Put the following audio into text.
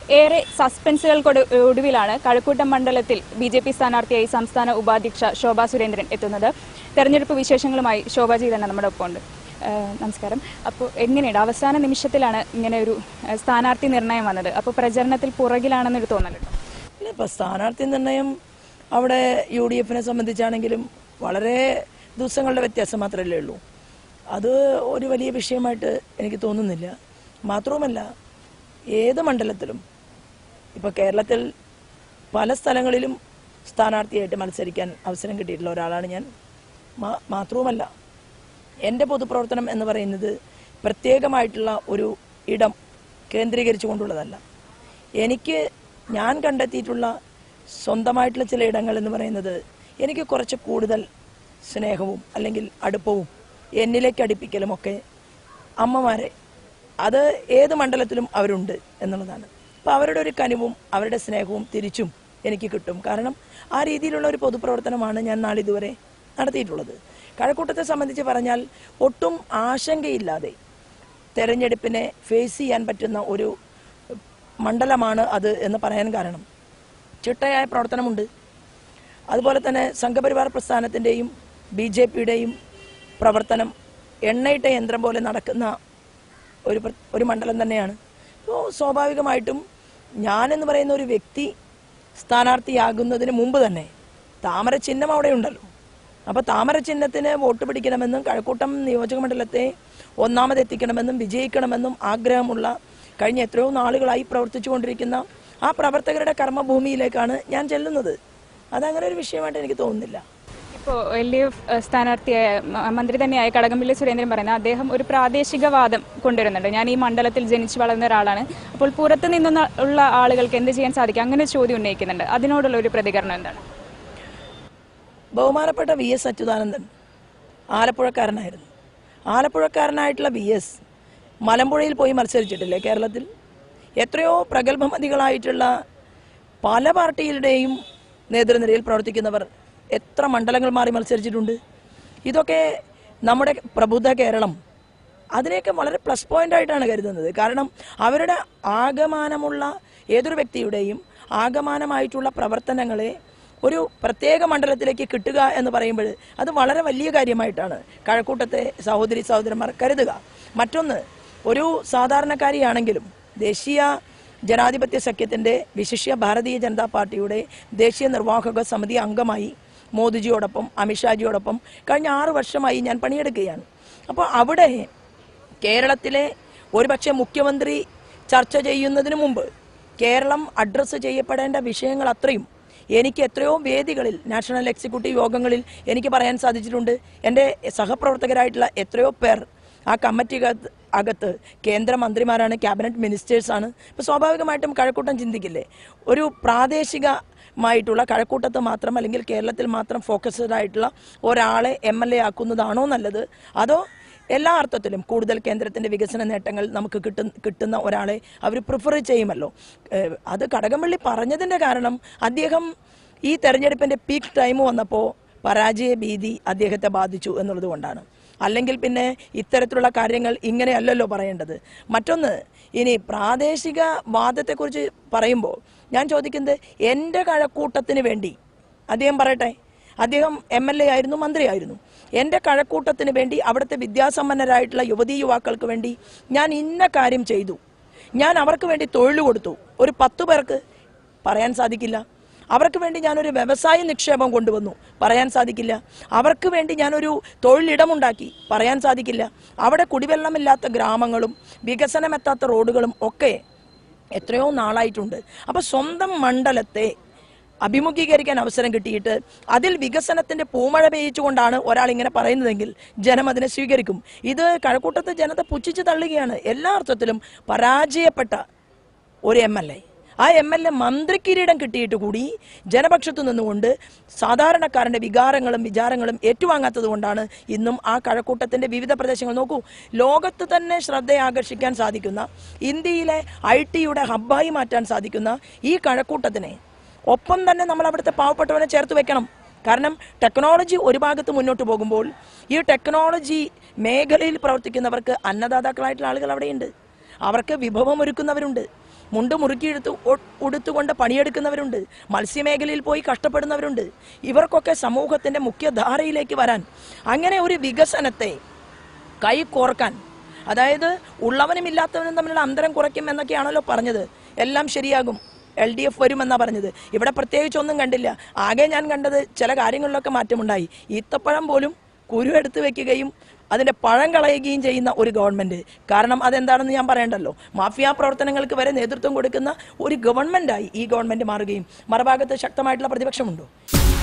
ഏറെ സസ്പെൻസുകൾക്ക് ഒടുവിലാണ് കഴക്കൂട്ടം മണ്ഡലത്തിൽ ബി ജെ പി സ്ഥാനാർത്ഥിയായി സംസ്ഥാന ഉപാധ്യക്ഷ ശോഭാ സുരേന്ദ്രൻ എത്തുന്നത് തെരഞ്ഞെടുപ്പ് വിശേഷങ്ങളുമായി ശോഭാജി തന്നെ നമ്മുടെ ഒപ്പം ഉണ്ട് ഏഹ് നമസ്കാരം അപ്പോൾ എങ്ങനെയുണ്ട് അവസാന നിമിഷത്തിലാണ് ഇങ്ങനെ ഒരു ഏഹ് സ്ഥാനാർത്ഥി നിർണയം വന്നത് അപ്പോൾ പ്രചരണത്തിൽ പുറകിലാണെന്നൊരു തോന്നലുണ്ടോ ഇല്ല ഇപ്പൊ സ്ഥാനാർത്ഥി നിർണയം അവിടെ യു ഡി എഫിനെ സംബന്ധിച്ചാണെങ്കിലും വളരെ ദിവസങ്ങളുടെ വ്യത്യാസം മാത്രമല്ലേ ഉള്ളൂ അത് ഒരു വലിയ വിഷയമായിട്ട് എനിക്ക് തോന്നുന്നില്ല മാത്രവുമല്ല ഏത് മണ്ഡലത്തിലും ഇപ്പൊ കേരളത്തിൽ പല സ്ഥലങ്ങളിലും സ്ഥാനാർത്ഥിയായിട്ട് മത്സരിക്കാൻ അവസരം കിട്ടിയിട്ടുള്ള ഒരാളാണ് ഞാൻ മാ- മാത്രവുമല്ല എൻ്റെ പൊതുപ്രവർത്തനം എന്ന് പറയുന്നത് പ്രത്യേകമായിട്ടുള്ള ഒരു ഇടം കേന്ദ്രീകരിച്ചുകൊണ്ടുള്ളതല്ല എനിക്ക് ഞാൻ കണ്ടെത്തിയിട്ടുള്ള സ്വന്തമായിട്ടുള്ള ചില ഇടങ്ങൾ എന്ന് പറയുന്നത് എനിക്ക് കുറച്ച് കൂടുതൽ സ്നേഹവും അല്ലെങ്കിൽ അടുപ്പവും എന്നിലേക്ക് അടുപ്പിക്കലും ഒക്കെ അമ്മമാരെ അത് ഏത് മണ്ഡലത്തിലും അവരുണ്ട് എന്നുള്ളതാണ് അപ്പോൾ അവരുടെ ഒരു കനിവും അവരുടെ സ്നേഹവും തിരിച്ചും എനിക്ക് കിട്ടും കാരണം ആ രീതിയിലുള്ള ഒരു പൊതുപ്രവർത്തനമാണ് ഞാൻ നാളിതുവരെ നടത്തിയിട്ടുള്ളത് കഴക്കൂട്ടത്തെ സംബന്ധിച്ച് പറഞ്ഞാൽ ഒട്ടും ആശങ്കയില്ലാതെ തെരഞ്ഞെടുപ്പിനെ ഫേസ് ചെയ്യാൻ പറ്റുന്ന ഒരു മണ്ഡലമാണ് അത് എന്ന് പറയാൻ കാരണം ചിട്ടയായ പ്രവർത്തനമുണ്ട് അതുപോലെ തന്നെ സംഘപരിവാർ പ്രസ്ഥാനത്തിൻ്റെയും ബി ജെ പിയുടെയും പ്രവർത്തനം എണ്ണയിട്ട യന്ത്രം പോലെ നടക്കുന്ന ഒരു പ്ര- ഒരു മണ്ഡലം തന്നെയാണ് അപ്പോൾ സ്വാഭാവികമായിട്ടും ഞാനെന്ന് പറയുന്ന ഒരു വ്യക്തി സ്ഥാനാർത്ഥിയാകുന്നതിന് മുമ്പ് തന്നെ താമര ചിഹ്നം അവിടെ ഉണ്ടല്ലോ അപ്പോൾ താമര ചിഹ്നത്തിന് വോട്ട് പിടിക്കണമെന്നും കഴക്കൂട്ടം നിയോജക മണ്ഡലത്തെ ഒന്നാമതെത്തിക്കണമെന്നും വിജയിക്കണമെന്നും ആഗ്രഹമുള്ള കഴിഞ്ഞ എത്രയോ നാളുകളായി പ്രവർത്തിച്ചു കൊണ്ടിരിക്കുന്ന ആ പ്രവർത്തകരുടെ കർമ്മഭൂമിയിലേക്കാണ് ഞാൻ ചെല്ലുന്നത് അതങ്ങനെ ഒരു വിഷയമായിട്ട് എനിക്ക് തോന്നുന്നില്ല ഇപ്പോൾ എൽ ഡി എഫ് സ്ഥാനാർത്ഥിയായ മ- മന്ത്രി തന്നെയായ കടകംപള്ളി സുരേന്ദ്രൻ പറയുന്നത് അദ്ദേഹം ഒരു പ്രാദേശികവാദം കൊണ്ടുവരുന്നുണ്ട് ഞാൻ ഈ മണ്ഡലത്തിൽ ജനിച്ചു വളർന്ന ഒരാളാണ് അപ്പോൾ പുറത്തു നിന്നുള്ള ഉള്ള ആളുകൾക്ക് എന്ത് ചെയ്യാൻ സാധിക്കും അങ്ങനെ ഒരു ചോദ്യം ഉന്നയിക്കുന്നുണ്ട് അതിനോടുള്ള ഒരു പ്രതികരണം എന്താണ് ബഹുമാനപ്പെട്ട വി എസ് അച്യുതാനന്ദൻ ആലപ്പുഴക്കാരനായിരുന്നു ആലപ്പുഴക്കാരനായിട്ടുള്ള വി എസ് മലമ്പുഴയിൽ പോയി മത്സരിച്ചിട്ടില്ലേ കേരളത്തിൽ എത്രയോ പ്രഗത്ഭമതികളായിട്ടുള്ള പല പാർട്ടികളുടെയും നേതൃനിരയിൽ പ്രവർത്തിക്കുന്നവർ എത്ര മണ്ഡലങ്ങൾ മാറി മത്സരിച്ചിട്ടുണ്ട് ഇതൊക്കെ നമ്മുടെ പ്രബുദ്ധ കേരളം അതിനെയൊക്കെ വളരെ പ്ലസ് പോയിന്റ് ആയിട്ടാണ് കരുതുന്നത് കാരണം അവരുടെ ആകമാനമുള്ള ഏതൊരു വ്യക്തിയുടെയും ആകമാനമായിട്ടുള്ള പ്രവർത്തനങ്ങളെ ഒരു പ്രത്യേക മണ്ഡലത്തിലേക്ക് കിട്ടുക എന്ന് പറയുമ്പോൾ അത് വളരെ വലിയ കാര്യമായിട്ടാണ് കഴക്കൂട്ടത്തെ സഹോദരി സഹോദരന്മാർ കരുതുക മറ്റൊന്ന് ഒരു സാധാരണക്കാരിയാണെങ്കിലും ദേശീയ ജനാധിപത്യ സഖ്യത്തിന്റെ വിശിഷ്യ ഭാരതീയ ജനതാ പാർട്ടിയുടെ ദേശീയ നിർവാഹക സമിതി അംഗമായി മോദിജിയോടൊപ്പം അമിത്ഷാജിയോടൊപ്പം കഴിഞ്ഞ ആറു വർഷമായി ഞാൻ പണിയെടുക്കുകയാണ് അപ്പോൾ അവിടെ കേരളത്തിലെ ഒരുപക്ഷെ മുഖ്യമന്ത്രി ചർച്ച ചെയ്യുന്നതിന് മുമ്പ് കേരളം അഡ്രസ്സ് ചെയ്യപ്പെടേണ്ട വിഷയങ്ങൾ അത്രയും എനിക്ക് എത്രയോ വേദികളിൽ നാഷണൽ എക്സിക്യൂട്ടീവ് യോഗങ്ങളിൽ എനിക്ക് പറയാൻ സാധിച്ചിട്ടുണ്ട് എൻ്റെ സഹപ്രവർത്തകരായിട്ടുള്ള എത്രയോ പേർ ആ കമ്മിറ്റി അകത്ത് കേന്ദ്രമന്ത്രിമാരാണ് ക്യാബിനറ്റ് മിനിസ്റ്റേഴ്സാണ് ഇപ്പോൾ സ്വാഭാവികമായിട്ടും കഴക്കൂട്ടം ചിന്തിക്കില്ലേ ഒരു പ്രാദേശികമായിട്ടുള്ള കഴക്കൂട്ടത്ത് മാത്രം അല്ലെങ്കിൽ കേരളത്തിൽ മാത്രം ഫോക്കസ്ഡ് ആയിട്ടുള്ള ഒരാളെ എം എൽ എ ആക്കുന്നതാണോ നല്ലത് അതോ എല്ലാ അർത്ഥത്തിലും കൂടുതൽ കേന്ദ്രത്തിന്റെ വികസന നേട്ടങ്ങൾ നമുക്ക് കിട്ടുന്ന കിട്ടുന്ന ഒരാളെ അവർ പ്രിഫർ ചെയ്യുമല്ലോ ഏഹ് അത് കടകംപള്ളി പറഞ്ഞതിന്റെ കാരണം അദ്ദേഹം ഈ തെരഞ്ഞെടുപ്പിന്റെ പീക്ക് ടൈം വന്നപ്പോൾ പരാജയ ഭീതി അദ്ദേഹത്തെ ബാധിച്ചു എന്നുള്ളത് കൊണ്ടാണ് അല്ലെങ്കിൽ പിന്നെ ഇത്തരത്തിലുള്ള കാര്യങ്ങൾ ഇങ്ങനെയല്ലല്ലോ പറയേണ്ടത് മറ്റൊന്ന് ഇനി പ്രാദേശിക വാദത്തെക്കുറിച്ച് പറയുമ്പോൾ ഞാൻ ചോദിക്കുന്നത് എൻ്റെ കഴക്കൂട്ടത്തിന് വേണ്ടി അദ്ദേഹം പറയട്ടെ അദ്ദേഹം എം എൽ എ ആയിരുന്നു മന്ത്രിയായിരുന്നു എൻ്റെ കഴക്കൂട്ടത്തിന് വേണ്ടി അവിടുത്തെ വിദ്യാസമ്പന്നരായിട്ടുള്ള യുവതീ യുവാക്കൾക്ക് വേണ്ടി ഞാൻ ഇന്ന കാര്യം ചെയ്തു ഞാൻ അവർക്ക് വേണ്ടി തൊഴിൽ കൊടുത്തു ഒരു പത്ത് പേർക്ക് പറയാൻ സാധിക്കില്ല അവർക്ക് വേണ്ടി ഞാനൊരു വ്യവസായ നിക്ഷേപം കൊണ്ടുവന്നു പറയാൻ സാധിക്കില്ല അവർക്ക് വേണ്ടി ഞാനൊരു തൊഴിലിടമുണ്ടാക്കി പറയാൻ സാധിക്കില്ല അവിടെ കുടിവെള്ളമില്ലാത്ത ഗ്രാമങ്ങളും വികസനമെത്താത്ത റോഡുകളും ഒക്കെ എത്രയോ നാളായിട്ടുണ്ട് അപ്പൊ സ്വന്തം മണ്ഡലത്തെ അഭിമുഖീകരിക്കാൻ അവസരം കിട്ടിയിട്ട് അതിൽ വികസനത്തിന്റെ പൂമഴ പെയ്യിച്ചുകൊണ്ടാണ് ഒരാൾ ഇങ്ങനെ പറയുന്നതെങ്കിൽ ജനം അതിനെ സ്വീകരിക്കും ഇത് കഴക്കൂട്ടത്തെ ജനത പുച്ഛിച്ച് തള്ളുകയാണ് എല്ലാ അർത്ഥത്തിലും പരാജയപ്പെട്ട ഒരു എം എൽ എ ആ എം എൽ എ മന്ത്രി കിരീടം കിട്ടിയിട്ട് കൂടി ജനപക്ഷത്തു നിന്നുകൊണ്ട് സാധാരണക്കാരന്റെ വികാരങ്ങളും വിചാരങ്ങളും ഏറ്റുവാങ്ങാത്തത് കൊണ്ടാണ് ഇന്നും ആ കഴക്കൂട്ടത്തിന്റെ വിവിധ പ്രദേശങ്ങൾ നോക്കൂ ലോകത്ത് തന്നെ ശ്രദ്ധയാകർഷിക്കാൻ സാധിക്കുന്ന ഇന്ത്യയിലെ ഐ ടിയുടെ ഹബ്ബായി മാറ്റാൻ സാധിക്കുന്ന ഈ കഴക്കൂട്ടത്തിനെ ഒപ്പം തന്നെ നമ്മൾ അവിടുത്തെ പാവപ്പെട്ടവനെ ചേർത്ത് വെക്കണം കാരണം ടെക്നോളജി ഒരു ഭാഗത്ത് മുന്നോട്ട് പോകുമ്പോൾ ഈ ടെക്നോളജി മേഖലയിൽ പ്രവർത്തിക്കുന്നവർക്ക് അന്നദാതാക്കളായിട്ടുള്ള ആളുകൾ അവിടെയുണ്ട് അവർക്ക് വിഭവം ഒരുക്കുന്നവരുണ്ട് മുണ്ട് മുറുക്കിയെടുത്ത് ഒ- ഉടുത്തുകൊണ്ട് പണിയെടുക്കുന്നവരുണ്ട് മത്സ്യമേഖലയിൽ പോയി കഷ്ടപ്പെടുന്നവരുണ്ട് ഇവർക്കൊക്കെ സമൂഹത്തിന്റെ മുഖ്യധാരയിലേക്ക് വരാൻ അങ്ങനെ ഒരു വികസനത്തെ കൈ കോർക്കാൻ അതായത് ഉള്ളവനും ഇല്ലാത്തവനും തമ്മിലുള്ള അന്തരം കുറയ്ക്കും എന്നൊക്കെയാണല്ലോ പറഞ്ഞത് എല്ലാം ശരിയാകും എൽ ഡി എഫ് വരുമെന്നാ പറഞ്ഞത് ഇവിടെ പ്രത്യേകിച്ച് ഒന്നും കണ്ടില്ല ആകെ ഞാൻ കണ്ടത് ചില കാര്യങ്ങളിലൊക്കെ മാറ്റമുണ്ടായി ഈത്തപ്പഴം പോലും കുരു എടുത്ത് വെക്കുകയും അതിന്റെ പഴം കളയുകയും ചെയ്യുന്ന ഒരു ഗവൺമെന്റ് കാരണം അതെന്താണെന്ന് ഞാൻ പറയണ്ടല്ലോ മാഫിയ പ്രവർത്തനങ്ങൾക്ക് വരെ നേതൃത്വം കൊടുക്കുന്ന ഒരു ഗവൺമെന്റായി ഈ ഗവൺമെന്റ് മാറുകയും മറുഭാഗത്ത് ശക്തമായിട്ടുള്ള പ്രതിപക്ഷമുണ്ടോ